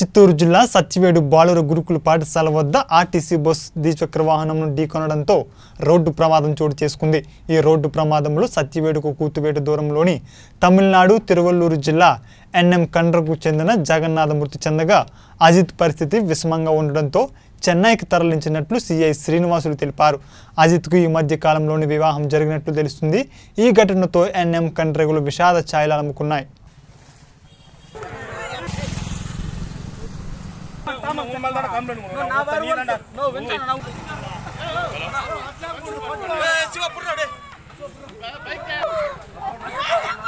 చిత్తూరు జిల్లా సత్యవేడు బాలుర గురుకుల పాఠశాల వద్ద ఆర్టీసీ బస్ ద్విచక్ర వాహనంను ఢీకొనడంతో రోడ్డు ప్రమాదం చోటు చేసుకుంది ఈ రోడ్డు ప్రమాదంలో సత్యవేడుకు కూతువేటు దూరంలోని తమిళనాడు తిరువల్లూరు జిల్లా ఎన్ఎం కండ్రకు చెందిన జగన్నాథ మృతి చెందగా అజిత్ పరిస్థితి విషమంగా ఉండడంతో చెన్నైకి తరలించినట్లు సిఐ శ్రీనివాసులు తెలిపారు అజిత్కు ఈ మధ్య కాలంలోని వివాహం జరిగినట్లు తెలుస్తుంది ఈ ఘటనతో ఎన్ఎం కండ్రెగులు విషాద ఛాయలు అలుముకున్నాయి ಶಿವ